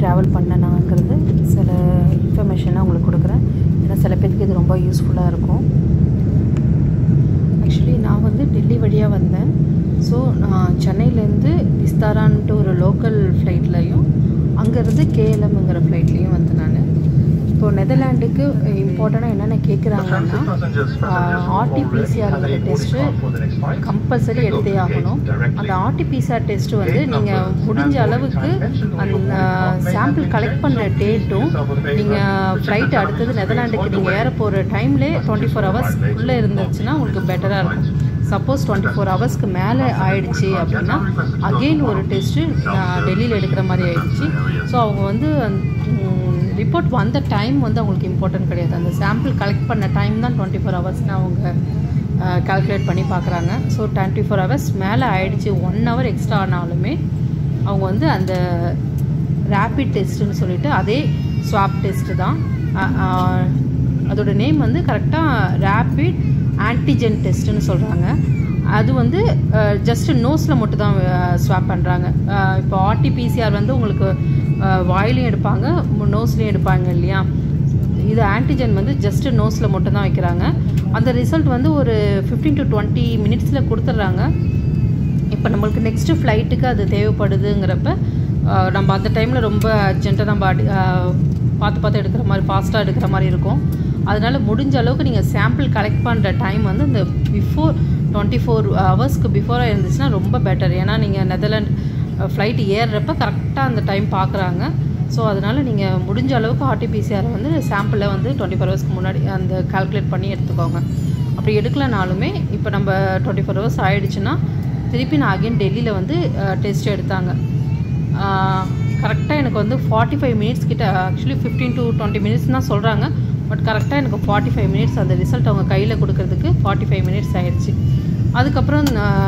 travel பண்ணனாங்கிறது சில இன்ஃபர்மேஷனாக உங்களுக்கு கொடுக்குறேன் ஏன்னா சில பேருக்கு இது ரொம்ப யூஸ்ஃபுல்லாக இருக்கும் ஆக்சுவலி நான் வந்து டெல்லி வழியாக வந்தேன் ஸோ நான் சென்னையிலேருந்து விஸ்தாரான்ட்டு ஒரு லோக்கல் ஃப்ளைட்லையும் அங்கேருந்து கேஎல்எம்ங்கிற ஃப்ளைட்லேயும் வந்தேன் நான் இப்போது நெதர்லாண்டுக்கு இம்பார்ட்டண்ட்டாக என்னென்ன கேட்குறாங்கன்னா ஆர்டிபிசிஆர்ங்கிற டெஸ்ட்டு கம்பல்சரி எடுத்தே ஆகணும் அந்த ஆர்டிபிசிஆர் டெஸ்ட்டு வந்து நீங்கள் முடிஞ்ச அளவுக்கு அந்த சாம்பிள் கலெக்ட் பண்ணுற டேட்டும் நீங்கள் ஃப்ளைட் அடுத்தது நெதர்லாண்டுக்கு நீங்கள் ஏற போகிற டைம்லேயே டுவெண்ட்டி ஃபோர் ஹவர்ஸ் உள்ளே இருந்துச்சுன்னா உங்களுக்கு பெட்டராக இருக்கும் சப்போஸ் டுவெண்ட்டி ஃபோர் ஹவர்ஸ்க்கு மேலே ஆயிடுச்சு அப்படின்னா அகெயின் ஒரு டெஸ்ட்டு டெல்லியில் எடுக்கிற மாதிரி ஆயிடுச்சு ஸோ அவங்க வந்து ரிப்போர்ட் வந்த டைம் வந்து அவங்களுக்கு இம்பார்ட்டன்ட் கிடையாது அந்த சாம்பிள் கலெக்ட் பண்ண டைம் தான் டுவெண்ட்டி ஃபோர் ஹவர்ஸ்னு அவங்க கால்குலேட் பண்ணி பார்க்குறாங்க ஸோ டுவெண்ட்டி ஃபோர் ஹவர்ஸ் மேலே ஆயிடுச்சு ஒன் ஹவர் எக்ஸ்ட்ரா ஆனாலுமே அவங்க வந்து அந்த ரேப்பிட் டெஸ்ட்டுன்னு சொல்லிட்டு அதே ஸ்வாப் டெஸ்ட்டு தான் அதோட நேம் வந்து கரெக்டாக ரேப்பிட் ஆன்டிஜென் டெஸ்ட்டுன்னு சொல்கிறாங்க அது வந்து ஜஸ்ட் நோஸில் மட்டும் தான் ஸ்வாப் பண்ணுறாங்க இப்போ ஆர்டிபிசிஆர் வந்து உங்களுக்கு வாயிலையும் எடுப்பாங்க நோஸ்லேயும் எடுப்பாங்க இல்லையா இது ஆன்டிஜென் வந்து ஜஸ்ட் நோஸில் மட்டும் தான் வைக்கிறாங்க அந்த ரிசல்ட் வந்து ஒரு ஃபிஃப்டீன் டு டுவெண்ட்டி மினிட்ஸில் கொடுத்துட்றாங்க இப்போ நம்மளுக்கு நெக்ஸ்ட்டு ஃப்ளைட்டுக்கு அது தேவைப்படுதுங்கிறப்ப நம்ம அந்த டைமில் ரொம்ப அர்ஜென்ட்டாக நம்ம அடி பார்த்து பார்த்து எடுக்கிற மாதிரி ஃபாஸ்ட்டாக எடுக்கிற மாதிரி இருக்கும் அதனால் முடிஞ்ச அளவுக்கு நீங்கள் சாம்பிள் கலெக்ட் பண்ணுற டைம் வந்து இந்த பிஃபோர் டுவெண்ட்டி ஃபோர் ஹவர்ஸ்க்கு பிஃபோராக இருந்துச்சுன்னா ரொம்ப பெட்டர் ஏன்னா நீங்கள் நெதர்லாண்ட் ஃப்ளைட் ஏறுறப்ப கரெக்டாக அந்த டைம் பார்க்குறாங்க ஸோ அதனால் நீங்கள் முடிஞ்ச அளவுக்கு ஆர்டிபிசிஆர் வந்து சாம்பிளை வந்து டுவெண்ட்டி ஃபோர் ஹவர்ஸ்க்கு முன்னாடி அந்த கால்குலேட் பண்ணி எடுத்துக்கோங்க அப்படி எடுக்கலனாலுமே இப்போ நம்ம டுவெண்ட்டி ஃபோர் ஹவர்ஸ் ஆகிடுச்சுன்னா திருப்பி நான் அகைன் டெல்லியில் வந்து டெஸ்ட் எடுத்தாங்க கரெக்டாக எனக்கு வந்து ஃபார்ட்டி ஃபைவ் மினிட்ஸ் கிட்ட actually fifteen to twenty minutes தான் சொல்கிறாங்க பட் கரெக்டாக எனக்கு ஃபார்ட்டி ஃபைவ் மினிட்ஸ் அந்த ரிசல்ட் அவங்க கையில் கொடுக்கறதுக்கு ஃபார்ட்டி ஃபைவ் மினிட்ஸ் ஆயிடுச்சு அதுக்கப்புறம்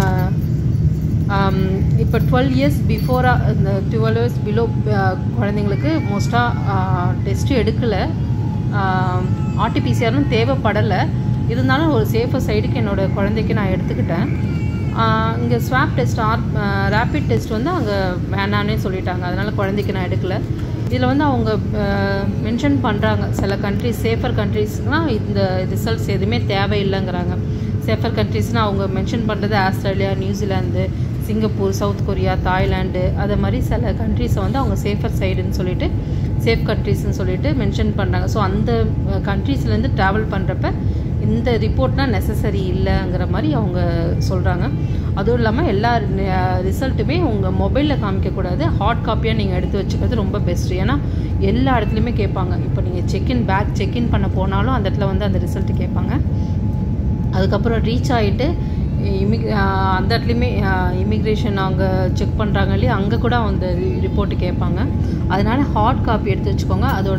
இப்போ டுவெல் இயர்ஸ் பிஃபோராக இந்த டுவெல் இயர்ஸ் பிலோ குழந்தைங்களுக்கு மோஸ்ட்டாக டெஸ்ட்டு எடுக்கலை ஆர்டிபிசிஆரும் தேவைப்படலை இருந்தாலும் ஒரு சேஃபர் சைடுக்கு என்னோடய குழந்தைக்கு நான் எடுத்துக்கிட்டேன் இங்கே swab test or rapid test வந்து அங்கே வேணான்னே சொல்லிட்டாங்க அதனால் குழந்தைக்கு நான் எடுக்கலை இதில் வந்து அவங்க மென்ஷன் பண்ணுறாங்க சில கண்ட்ரிஸ் சேஃபர் கண்ட்ரிஸ்னால் இந்த ரிசல்ட்ஸ் எதுவுமே தேவையில்லைங்கிறாங்க சேஃபர் கண்ட்ரிஸ்னால் அவங்க மென்ஷன் பண்ணுறது Australia New Zealand Singapore South Korea Thailand அதை மாதிரி சில கண்ட்ரிஸை வந்து அவங்க சேஃபர் சைடுன்னு சொல்லிட்டு சேஃப் கண்ட்ரிஸ்ன்னு சொல்லிட்டு மென்ஷன் பண்ணுறாங்க ஸோ அந்த கண்ட்ரீஸ்லேருந்து ட்ராவல் பண்ணுறப்ப இந்த ரிப்போர்ட்னால் நெசசரி இல்லைங்கிற மாதிரி அவங்க சொல்கிறாங்க அதுவும் இல்லாமல் எல்லா ரிசல்ட்டுமே உங்கள் மொபைலில் காமிக்கக்கூடாது ஹார்ட் காப்பியாக நீங்கள் எடுத்து வச்சுக்கிறது ரொம்ப பெஸ்ட்டு ஏன்னா எல்லா இடத்துலையுமே கேட்பாங்க இப்போ நீங்கள் செக்இன் பேக் செக்இன் பண்ண போனாலும் அந்த இடத்துல வந்து அந்த ரிசல்ட்டு கேட்பாங்க அதுக்கப்புறம் ரீச் ஆகிட்டு இமிக் அந்த இடத்துலையுமே இமிக்ரேஷன் அவங்க செக் பண்ணுறாங்க இல்லையா அங்கே கூட அந்த ரிப்போர்ட்டு கேட்பாங்க அதனால் ஹார்ட் காப்பி எடுத்து வச்சுக்கோங்க அதோட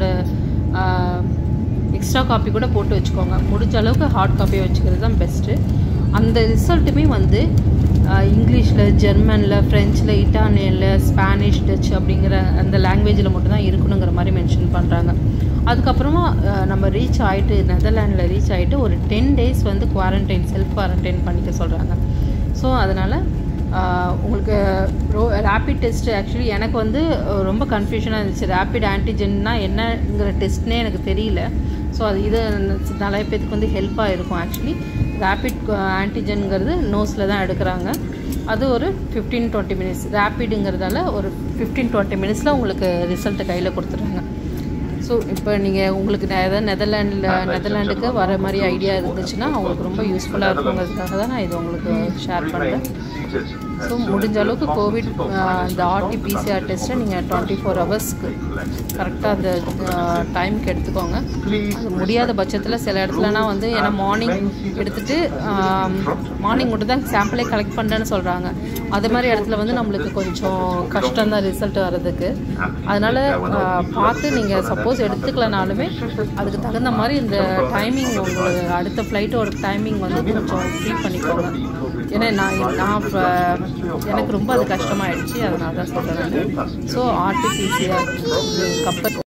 எக்ஸ்ட்ரா காப்பி கூட போட்டு வச்சுக்கோங்க முடிஞ்ச அளவுக்கு ஹார்ட் காப்பியை வச்சுக்கிறது தான் பெஸ்ட்டு அந்த ரிசல்ட்டுமே வந்து இங்கிலீஷில் ஜெர்மனில் ஃப்ரெஞ்சில் இட்டாலியனில் ஸ்பானிஷ் டச் அப்படிங்கிற அந்த லாங்குவேஜில் மட்டும்தான் இருக்கணுங்கிற மாதிரி மென்ஷன் பண்ணுறாங்க அதுக்கப்புறமா நம்ம ரீச் ஆகிட்டு நெதர்லாண்டில் ரீச் ஆகிட்டு ஒரு டென் டேஸ் வந்து குவாரண்டைன் செல்ஃப் குவாரண்டைன் பண்ணிக்க சொல்கிறாங்க ஸோ அதனால் உங்களுக்கு ரோ ரேப்பிட் டெஸ்ட்டு ஆக்சுவலி எனக்கு வந்து ரொம்ப கன்ஃபியூஷனாக இருந்துச்சு ரேப்பிட் ஆன்டிஜென்னா என்னங்கிற டெஸ்ட்னே எனக்கு தெரியல ஸோ அது இது நிறைய பேத்துக்கு வந்து ஹெல்ப்பாக இருக்கும் ஆக்சுவலி ரேப்பிட் ஆன்டிஜென்ங்கிறது நோஸில் தான் எடுக்கிறாங்க அது ஒரு ஃபிஃப்டீன் டுவெண்ட்டி மினிட்ஸ் ரேப்பிடுங்கிறதால ஒரு ஃபிஃப்டீன் டுவெண்ட்டி மினிட்ஸில் உங்களுக்கு ரிசல்ட்டு கையில் கொடுத்துட்றாங்க ஸோ இப்போ நீங்கள் உங்களுக்கு ஏதாவது நெதர்லாண்டில் நெதர்லாண்டுக்கு வர மாதிரி ஐடியா இருந்துச்சுன்னா அவங்களுக்கு ரொம்ப யூஸ்ஃபுல்லாக இருக்குங்கிறதுக்காக தான் நான் இது உங்களுக்கு ஷேர் பண்ணுறேன் ஸோ முடிஞ்ச அளவுக்கு கோவிட் இந்த ஆர்டிபிசிஆர் டெஸ்ட்டை நீங்கள் டுவெண்ட்டி ஃபோர் ஹவர்ஸ்க்கு கரெக்டாக அந்த டைமுக்கு எடுத்துக்கோங்க அது முடியாத பட்சத்தில் சில இடத்துலனா வந்து ஏன்னா மார்னிங் எடுத்துகிட்டு மார்னிங் மட்டும் தான் சாம்பிளே கலெக்ட் பண்ணுறேன்னு சொல்கிறாங்க அது மாதிரி இடத்துல வந்து நம்மளுக்கு கொஞ்சம் கஷ்டம் தான் ரிசல்ட் வர்றதுக்கு அதனால் பார்த்து நீங்கள் சப்போஸ் எடுத்துக்கலனாலுமே அதுக்கு தகுந்த மாதிரி இந்த டைமிங் உங்களுக்கு அடுத்த ஃப்ளைட்டோட டைமிங் வந்து கொஞ்சம் ஃப்ரீ பண்ணிக்கோங்க ஏன்னா நான் நான் எனக்கு ரொம்ப அது கஷ்டமாயிடுச்சு அதனால தான் சொல்கிறேன் ஸோ ஆர்டிபிசிஆர் கப்பல்